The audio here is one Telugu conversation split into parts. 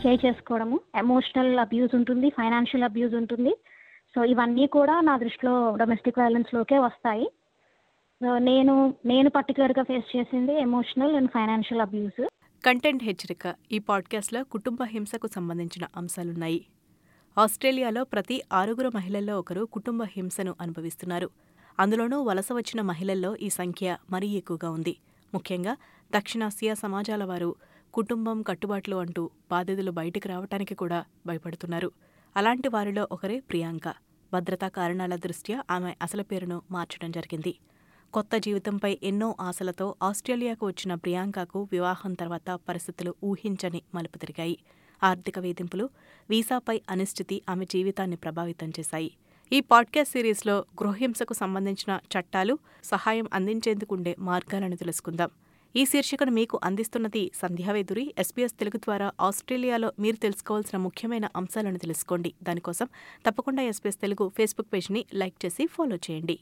స్టే చేసుకోవడము ఎమోషనల్ అబ్యూస్ ఉంటుంది ఫైనాన్షియల్ అబ్యూస్ ఉంటుంది సో ఇవన్నీ కూడా నా దృష్టిలో డొమెస్టిక్ వైలెన్స్లోకే వస్తాయి సో నేను నేను పర్టికులర్గా ఫేస్ చేసింది emotional and financial abuse content హెచ్చరిక ఈ పాడ్కాస్ట్లో కుటుంబ హింసకు సంబంధించిన అంశాలున్నాయి ఆస్ట్రేలియాలో ప్రతి ఆరుగురు మహిళల్లో ఒకరు కుటుంబ హింసను అనుభవిస్తున్నారు అందులోనూ వలస వచ్చిన మహిళల్లో ఈ సంఖ్య మరీ ఎక్కువగా ఉంది ముఖ్యంగా దక్షిణాసియా సమాజాల వారు కుటుంబం కట్టుబాట్లు అంటూ బాధితులు బయటికి రావటానికి కూడా భయపడుతున్నారు అలాంటి వారిలో ఒకరే ప్రియాంక భద్రతా కారణాల దృష్ట్యా ఆమె అసలు పేరును మార్చడం జరిగింది కొత్త జీవితంపై ఎన్నో ఆశలతో ఆస్ట్రేలియాకు వచ్చిన ప్రియాంకకు వివాహం తర్వాత పరిస్థితులు ఊహించని మలుపు తిరిగాయి ఆర్థిక వేధింపులు వీసాపై అనిశ్చితి ఆమె జీవితాన్ని ప్రభావితం చేశాయి ఈ పాడ్కాస్ట్ సిరీస్లో గృహహింసకు సంబంధించిన చట్టాలు సహాయం అందించేందుకుండే మార్గాలను తెలుసుకుందాం ఈ శీర్షికను మీకు అందిస్తున్నది సంధ్యావేదురి ఎస్పీఎస్ తెలుగు ద్వారా ఆస్ట్రేలియాలో మీరు తెలుసుకోవాల్సిన ముఖ్యమైన అంశాలను తెలుసుకోండి దానికోసం తప్పకుండా ఎస్పీఎస్ తెలుగు ఫేస్బుక్ పేజ్ని లైక్ చేసి ఫాలో చేయండి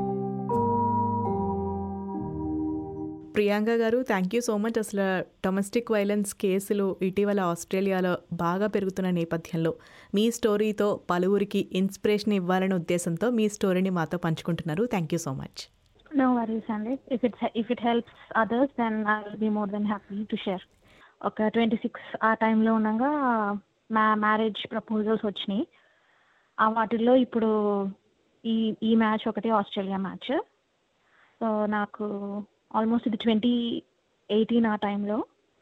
ప్రియాంక గారు థ్యాంక్ యూ సో మచ్ అసలు డొమెస్టిక్ వైలెన్స్ కేసులు ఇటీవల ఆస్ట్రేలియాలో బాగా పెరుగుతున్న నేపథ్యంలో మీ స్టోరీతో పలువురికి ఇన్స్పిరేషన్ ఇవ్వాలనే ఉద్దేశంతో మీ స్టోరీని మాతో పంచుకుంటున్నారు thank you so much no worries అండి if it's if it helps others then I will be more than happy to share ఒక ట్వంటీ సిక్స్ ఆ టైంలో ఉండగా మా మ్యారేజ్ ప్రపోజల్స్ వచ్చినాయి ఆ వాటిల్లో ఇప్పుడు ఈ ఈ మ్యాచ్ ఒకటి ఆస్ట్రేలియా మ్యాచ్ సో నాకు ఆల్మోస్ట్ ఇది ట్వంటీ ఎయిటీన్ ఆ టైంలో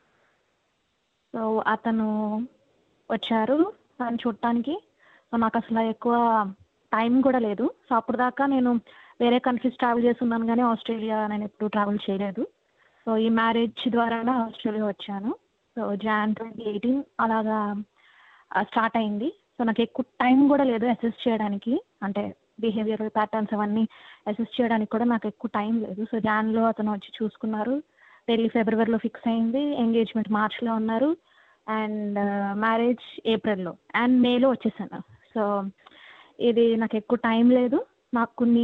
సో అతను వచ్చారు తను చూడటానికి సో నాకు అసలు ఎక్కువ టైం కూడా లేదు సో అప్పుడు దాకా నేను వేరే కంట్రీస్ ట్రావెల్ చేస్తున్నాను కానీ ఆస్ట్రేలియా నేను ఎప్పుడు ట్రావెల్ చేయలేదు సో ఈ మ్యారేజ్ ద్వారానే ఆస్ట్రేలియా వచ్చాను సో జాన్ ట్వంటీ ఎయిటీన్ అలాగా స్టార్ట్ అయింది సో నాకు ఎక్కువ టైం కూడా లేదు అసెస్ చేయడానికి అంటే బిహేవియరల్ ప్యాటర్న్స్ అవన్నీ అసెస్ చేయడానికి కూడా నాకు ఎక్కువ టైం లేదు సో జాన్లో అతను వచ్చి చూసుకున్నారు పెళ్ళి ఫిబ్రవరిలో ఫిక్స్ అయింది ఎంగేజ్మెంట్ మార్చ్లో ఉన్నారు అండ్ మ్యారేజ్ ఏప్రిల్లో అండ్ మేలో వచ్చేసాను సో ఇది నాకు ఎక్కువ టైం లేదు నాకు కొన్ని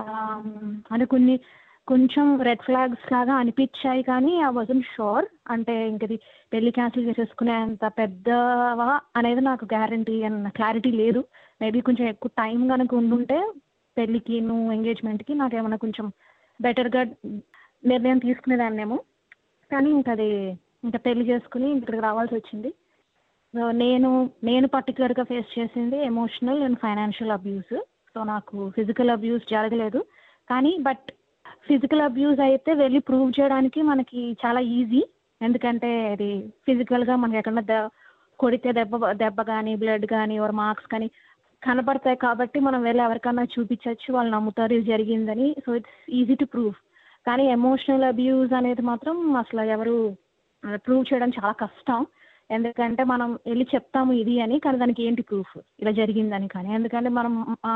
అంటే కొన్ని కొంచెం రెడ్ ఫ్లాగ్స్ లాగా అనిపించాయి కానీ ఐ వాజన్ షూర్ అంటే ఇంకది పెళ్లి క్యాన్సిల్ చేసేసుకునే అంత పెద్దవా అనేది నాకు గ్యారంటీ అండ్ క్లారిటీ లేదు మేబీ కొంచెం ఎక్కువ టైం కనుక ఉండుంటే పెళ్ళికి నువ్వు ఎంగేజ్మెంట్కి నాకు ఏమైనా కొంచెం బెటర్గా నిర్ణయం తీసుకునేదాన్నేమో కానీ ఇంకా అది ఇంకా పెళ్లి చేసుకుని ఇక్కడికి రావాల్సి వచ్చింది సో నేను నేను పర్టికులర్గా ఫేస్ చేసింది emotional and financial abuse so నాకు ఫిజికల్ అబ్యూస్ జరగలేదు కానీ బట్ ఫిజికల్ అబ్యూస్ అయితే వెళ్ళి ప్రూవ్ చేయడానికి మనకి చాలా ఈజీ ఎందుకంటే అది ఫిజికల్గా మనకి ఎక్కడన్నా దె కొడితే దెబ్బ దెబ్బ కానీ బ్లడ్ కానీ ఓర్ మార్క్స్ కానీ కనపడతాయి కాబట్టి మనం వెళ్ళి ఎవరికన్నా చూపించవచ్చు వాళ్ళు నమ్ముతారు ఇది జరిగిందని so it's easy to prove కానీ ఎమోషనల్ అబ్యూస్ అనేది మాత్రం అసలు ఎవరు ప్రూవ్ చేయడం చాలా కష్టం ఎందుకంటే మనం వెళ్ళి చెప్తాము ఇది అని కానీ దానికి ఏంటి ప్రూఫ్ ఇలా జరిగిందని కానీ ఎందుకంటే మనం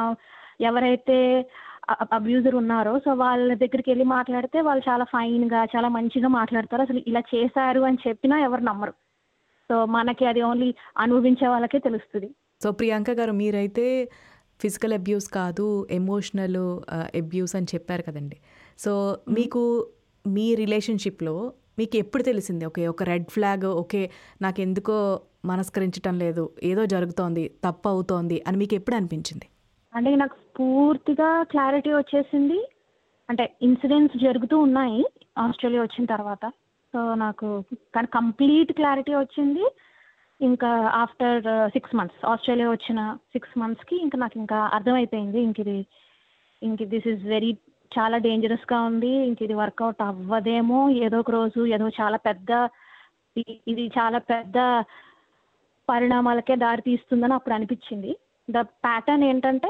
ఎవరైతే అబ్యూజర్ ఉన్నారో సో వాళ్ళ దగ్గరికి వెళ్ళి మాట్లాడితే వాళ్ళు చాలా ఫైన్గా చాలా మంచిగా మాట్లాడతారు అసలు ఇలా చేశారు అని చెప్పినా ఎవరు నమ్మరు సో మనకి అది ఓన్లీ అనుభవించే వాళ్ళకే తెలుస్తుంది సో ప్రియాంక గారు మీరైతే ఫిజికల్ అబ్యూస్ కాదు ఎమోషనల్ అబ్యూస్ అని చెప్పారు కదండి సో మీకు మీ రిలేషన్షిప్లో మీకు ఎప్పుడు తెలిసింది ఓకే ఒక రెడ్ ఫ్లాగ్ ఓకే నాకు ఎందుకో మనస్కరించటం లేదు ఏదో జరుగుతోంది తప్పు అవుతోంది అని మీకు ఎప్పుడు అనిపించింది అంటే నాకు పూర్తిగా క్లారిటీ వచ్చేసింది అంటే ఇన్సిడెంట్స్ జరుగుతూ ఉన్నాయి ఆస్ట్రేలియా వచ్చిన తర్వాత సో నాకు కానీ కంప్లీట్ క్లారిటీ వచ్చింది ఇంకా ఆఫ్టర్ సిక్స్ మంత్స్ ఆస్ట్రేలియా వచ్చిన సిక్స్ మంత్స్కి ఇంకా నాకు ఇంకా అర్థమైపోయింది ఇంక ఇది ఇంక దిస్ ఇస్ వెరీ చాలా డేంజరస్గా ఉంది ఇంక ఇది వర్కౌట్ అవ్వదేమో ఏదో ఒక రోజు ఏదో చాలా పెద్ద ఇది చాలా పెద్ద పరిణామాలకే దారి తీస్తుందని అప్పుడు అనిపించింది ద ప్యాటర్న్ ఏంటంటే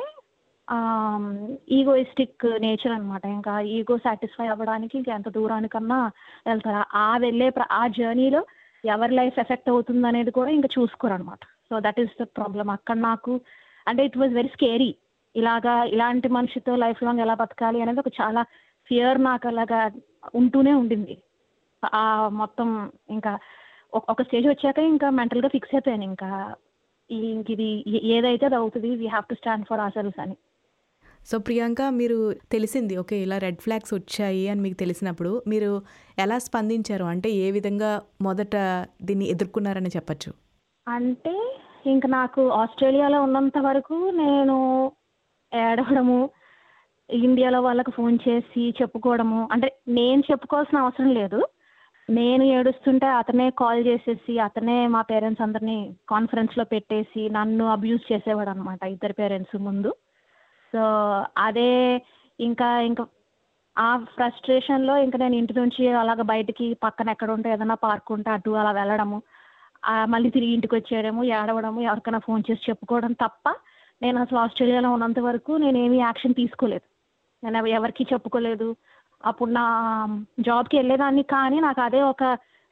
ఈగోయిస్టిక్ నేచర్ అనమాట ఇంకా ఈగో సాటిస్ఫై అవ్వడానికి ఇంకా ఎంత దూరానికన్నా వెళ్తారు ఆ వెళ్ళే ఆ జర్నీలో ఎవరి లైఫ్ ఎఫెక్ట్ అవుతుంది అనేది కూడా ఇంకా చూసుకోరు అనమాట so that is the problem అక్కడ నాకు అంటే ఇట్ వాజ్ వెరీ స్కేరీ ఇలాగా ఇలాంటి మనిషితో లైఫ్ లాంగ్ ఎలా బతకాలి అనేది ఒక చాలా ఫియర్ నాకు అలాగా ఉంటూనే ఉండింది ఆ మొత్తం ఇంకా ఒక స్టేజ్ వచ్చాక ఇంకా మెంటల్గా ఫిక్స్ అయిపోయాను ఇంకా ఇంక ఇది ఏదైతే అది అవుతుంది we have to stand for ourselves అని సో ప్రియాంక మీరు తెలిసింది ఓకే ఇలా రెడ్ ఫ్లాగ్స్ వచ్చాయి అని మీకు తెలిసినప్పుడు మీరు ఎలా స్పందించారు అంటే ఏ విధంగా మొదట దీన్ని ఎదుర్కొన్నారని చెప్పచ్చు అంటే ఇంక నాకు ఆస్ట్రేలియాలో ఉన్నంత వరకు నేను ఏడవడము ఇండియాలో వాళ్ళకి ఫోన్ చేసి చెప్పుకోవడము అంటే నేను చెప్పుకోవాల్సిన అవసరం లేదు నేను ఏడుస్తుంటే అతనే కాల్ చేసేసి అతనే మా పేరెంట్స్ అందరినీ కాన్ఫరెన్స్లో పెట్టేసి నన్ను అబ్యూజ్ చేసేవాడు అనమాట ఇద్దరు పేరెంట్స్ ముందు సో అదే ఇంకా ఇంకా ఆ ఫ్రస్ట్రేషన్లో ఇంకా నేను ఇంటి నుంచి అలాగ బయటికి పక్కన ఎక్కడ ఉంటే ఏదైనా పార్క్ ఉంటే అటు అలా వెళ్ళడము ఆ మళ్ళీ తిరిగి ఇంటికి వచ్చేయడము ఏడవడము ఎవరికైనా ఫోన్ చేసి చెప్పుకోవడం తప్ప నేను అసలు ఆస్ట్రేలియాలో ఉన్నంత వరకు నేను ఏమీ యాక్షన్ తీసుకోలేదు నేను ఎవ- ఎవరికి చెప్పుకోలేదు అప్పుడు నా జాబ్కి వెళ్ళేదాన్ని కానీ నాకు అదే ఒక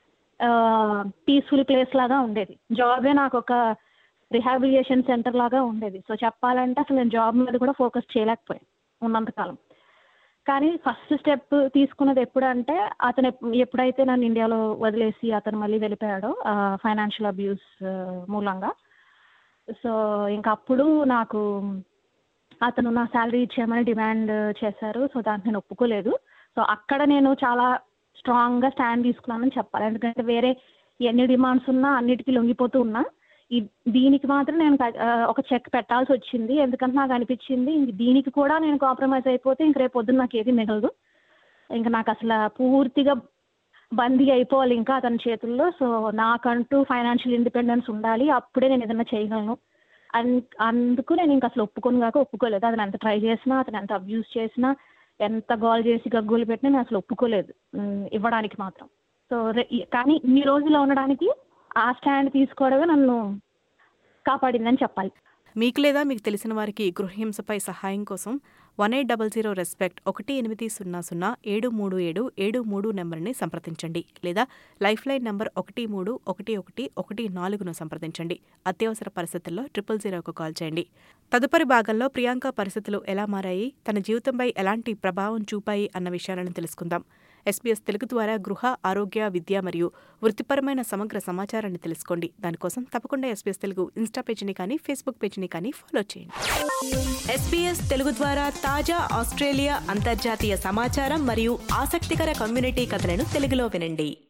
పీస్ఫుల్ ప్లేస్ లాగా ఉండేది జాబే నాకు ఒక రిహాబిలిటేషన్ సెంటర్ లాగా ఉండేది సో చెప్పాలంటే అసలు నేను జాబ్ మీద కూడా ఫోకస్ చేయలేకపోయాను ఉన్నంతకాలం కానీ ఫస్ట్ స్టెప్ తీసుకున్నది ఎప్పుడంటే అతను ఎప్- ఎప్పుడైతే నన్ను ఇండియాలో వదిలేసి అతను మళ్ళీ వెళ్ళిపోయాడో ఫైనాన్షియల్ అబ్యూస్ మూలంగా సో ఇంకా అప్పుడు నాకు అతను నా శాలరీ ఇచ్చేయమని డిమాండ్ చేశారు సో దానికి నేను ఒప్పుకోలేదు సో అక్కడ నేను చాలా స్ట్రాంగ్గా స్టాండ్ తీసుకున్నానని చెప్పాలి ఎందుకంటే వేరే ఎన్ని డిమాండ్స్ ఉన్నా అన్నిటికీ లొంగిపోతూ ఉన్నా ఈ దీనికి మాత్రం నేను క- ఆ, ఒక చెక్ పెట్టాల్సి వచ్చింది ఎందుకంటే నాకు అనిపించింది ఇంక దీనికి కూడా నేను కాంప్రమైజ్ అయిపోతే ఇంక రేపు పొద్దున్న నాకు ఏది మిగలదు ఇంకా నాకు అసలు పూర్తిగా బందీ అయిపోవాలి ఇంకా అతని చేతుల్లో సో నాకంటూ ఫైనాన్షియల్ ఇండిపెండెన్స్ ఉండాలి అప్పుడే నేను ఏదైనా చేయగలను అన్ అందుకు నేను ఇంకా అసలు ఒప్పుకొని కాక ఒప్పుకోలేదు అతను ఎంత ట్రై చేసినా అతను ఎంత అబ్యూస్ చేసినా ఎంత గోల్ చేసి గగ్గోలు పెట్టినా నేను అసలు ఒప్పుకోలేదు ఉమ్, ఇవ్వడానికి మాత్రం సో రే- ఈ- కానీ ఇన్ని రోజులు ఉండడానికి ఆ స్టాండ్ తీసుకోవడమే నన్ను కాపాడిందని చెప్పాలి మీకు లేదా మీకు తెలిసిన వారికి గృహహింసపై సహాయం కోసం one eight double zero respect ఒకటి ఎనిమిది సున్నా సున్నా ఏడు మూడు ఏడు ఏడు మూడు నెంబర్ని సంప్రదించండి లేదా లైఫ్ లైన్ నంబర్ ఒకటి మూడు ఒకటి ఒకటి ఒకటి నాలుగును సంప్రదించండి అత్యవసర పరిస్థితుల్లో ట్రిపుల్ జీరోకు కాల్ చేయండి తదుపరి భాగంలో ప్రియాంక పరిస్థితులు ఎలా మారాయి తన జీవితంపై ఎలాంటి ప్రభావం చూపాయి అన్న విషయాలను తెలుసుకుందాం ఎస్బీఎస్ తెలుగు ద్వారా గృహ ఆరోగ్య విద్య మరియు వృత్తిపరమైన సమగ్ర సమాచారాన్ని తెలుసుకోండి దానికోసం తప్పకుండా ఎస్బీఎస్ తెలుగు ఇన్స్టా పేజీని కానీ ఫేస్బుక్ పేజీని కానీ ఫాలో చేయండి ఎస్బీఎస్ తెలుగు ద్వారా తాజా ఆస్ట్రేలియా అంతర్జాతీయ సమాచారం మరియు ఆసక్తికర కమ్యూనిటీ కథలను తెలుగులో వినండి